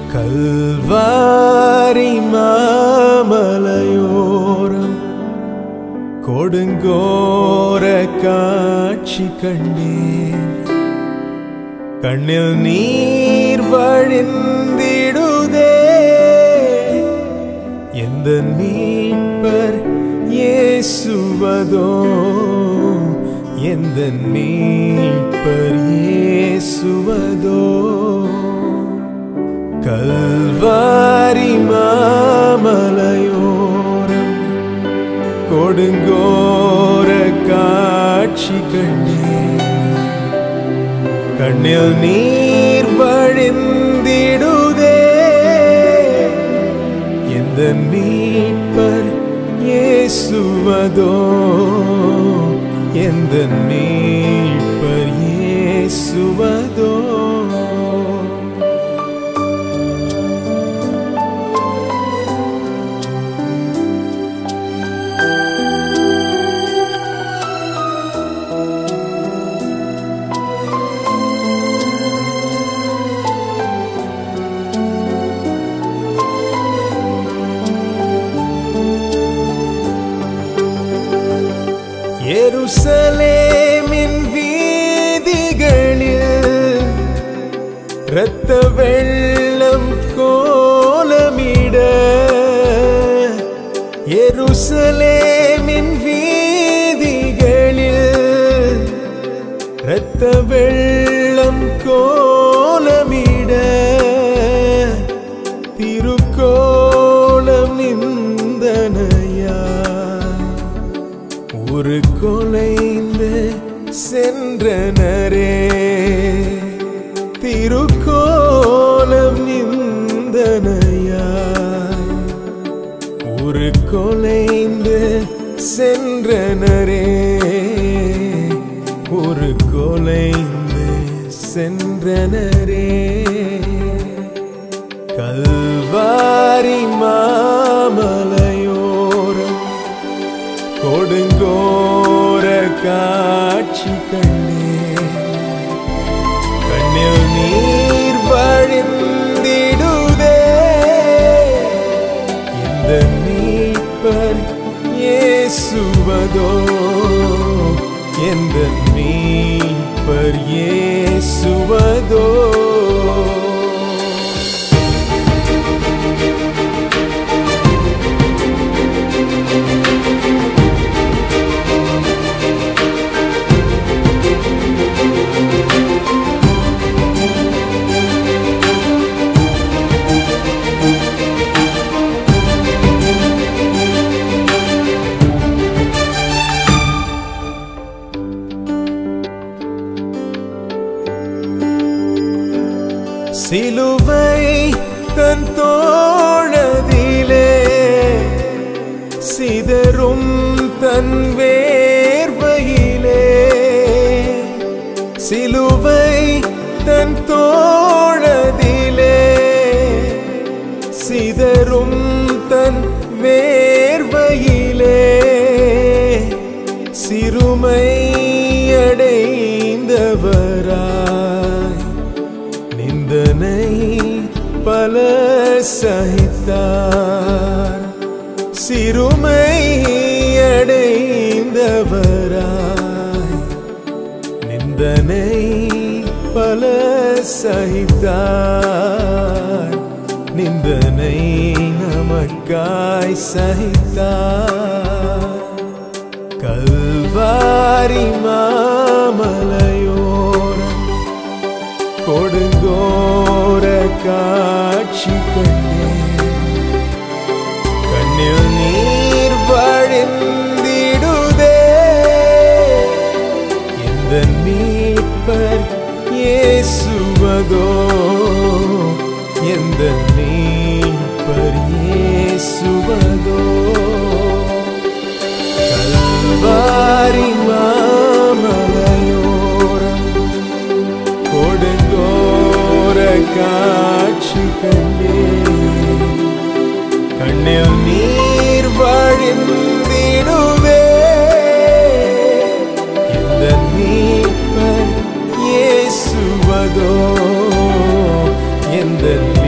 கல்வாரி மாமலையோரம் கொடுங்கோர காட்சி கண்டேன் கண்ணில் நீர் வழிந்திடுதே எந்த மீட்பர் இயேசுவதோ எந்த மீட்பர் இயேசுவதோ கல்வாரி மாமலையோரம் கொடுங்கோர காட்சி கண்டேன் கண்ணில் நீர் வழிந்திடுதே எந்த மீட்பர் இயேசுவதோ எந்த மீட்பர் இயேசுவதோ எருசலேமின் வீதிகளில் இரத்த வெள்ளம் கோலமிட எருசலேமின் வீதிகளில் இரத்த வெள்ளம் கோலமிட திருக்கோலம் நிந்தனையா ஒரு கொலைந்து சென்றனரே திருக்கோலம் நிந்தனையா ஒரு கொலைந்து சென்றனரே ஒரு கொலைந்து சென்றனரே கல்வாரி மாமலையோரம் கொடுங்கோர காட்சி கண்ணே கண்ணில் நீர் வழிந்திடுதே இந்த மீட்பர் இயேசுவதோ எந்த மீட்பர் இயேசுவதோ சிலுவை தன் தோழதிலே சிதறும் தன் வேர்வையிலே சிலுவை தன் தோழதிலே சிதறும் தன் வேர்வையிலே சிறுமை அடைந்தவராய் நிந்தனை பல சகித்தார் சிறுமை அடைந்தவராய் நிந்தனை பல சகித்தார் நிந்தனை நமக்காய் சகித்தார் கல்வாரி மாமலையோரம் கொடுங்கோர காட்சி கண்டே கண்ணில் நீர் வழிந்திடுதே இந்த மீட்பர் இயேசுவதோ எந்த மீட்பர் இயேசுவதோ கல்வாரி மாமலையோரம் கொடுங்கோர காட்சி கண்டே கண்ணில் நீர் வழிந்திடுவே இந்த மீட்பர் இயேசுவதோ எந்த